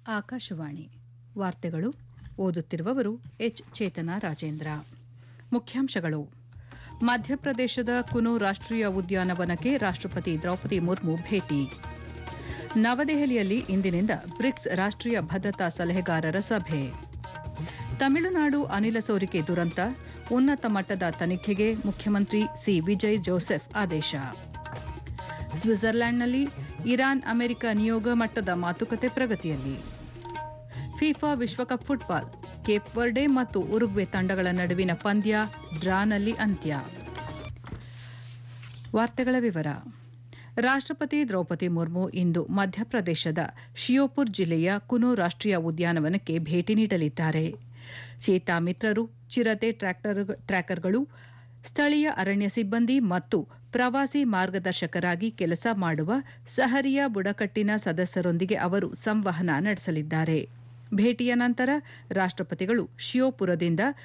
ಆಕಾಶವಾಣಿ ವಾರ್ತೆಗಳು ಓದುತ್ತಿರುವವರು ಎಚ್ ಚೇತನ ರಾಜೇಂದ್ರ ಮುಖ್ಯಾಂಶಗಳು ಮಧ್ಯಪ್ರದೇಶದ ಕುನು ರಾಷ್ಟೀಯ ಉದ್ಯಾನವನಕ್ಕೆ ರಾಷ್ಟಪತಿ ದ್ರೌಪದಿ ಮುರ್ಮು ಭೇಟಿ ನವದೆಹಲಿಯಲ್ಲಿ ಇಂದಿನಿಂದ ಬ್ರಿಕ್ಸ್ ರಾಷ್ಟೀಯ ಭದ್ರತಾ ಸಲಹೆಗಾರರ ಸಭೆ ತಮಿಳುನಾಡು ಅನಿಲ ಸೋರಿಕೆ ದುರಂತ ಉನ್ನತ ಮಟ್ಟದ ತನಿಖೆಗೆ ಮುಖ್ಯಮಂತ್ರಿ ಸಿ ವಿಜಯ್ ಜೋಸೆಫ್ ಆದೇಶ ಸ್ವಿಟ್ಜರ್ಲೆಂಡ್ನಲ್ಲಿ ಇರಾನ್ ಅಮೆರಿಕ ನಿಯೋಗ ಮಟ್ಟದ ಮಾತುಕತೆ ಪ್ರಗತಿಯಲ್ಲಿ ಫಿಫಾ ವಿಶ್ವಕಪ್ ಫುಟ್ಬಾಲ್ ಕೇಪ್ ವರ್ಡೆ ಮತ್ತು ಉರುಗ್ವೆ ತಂಡಗಳ ನಡುವಿನ ಪಂದ್ಯ ಡ್ರಾನಲ್ಲಿ ಅಂತ್ಯ ವಾರ್ತೆಗಳ ವಿವರ ರಾಷ್ಟಪತಿ ದ್ರೌಪದಿ ಮುರ್ಮು ಇಂದು ಮಧ್ಯಪ್ರದೇಶದ ಶಿಯೋಪುರ್ ಜಿಲ್ಲೆಯ ಕುನು ರಾಷ್ಟೀಯ ಉದ್ಯಾನವನಕ್ಕೆ ಭೇಟಿ ನೀಡಲಿದ್ದಾರೆ ಚೀತಾ ಮಿತ್ರರು ಚಿರತೆ ಟ್ರ್ಯಾಕರ್ಗಳು ಸ್ಥಳೀಯ ಅರಣ್ಯ ಸಿಬ್ಬಂದಿ ಮತ್ತು ಪ್ರವಾಸಿ ಮಾರ್ಗದರ್ಶಕರಾಗಿ ಕೆಲಸ ಮಾಡುವ ಸಹರಿಯ ಬುಡಕಟ್ಟಿನ ಸದಸ್ಯರೊಂದಿಗೆ ಅವರು ಸಂವಹನ ನಡೆಸಲಿದ್ದಾರೆ ಭೇಟಿಯ ನಂತರ ರಾಷ್ಟಪತಿಗಳು ಶಿಯೋಪುರದಿಂದ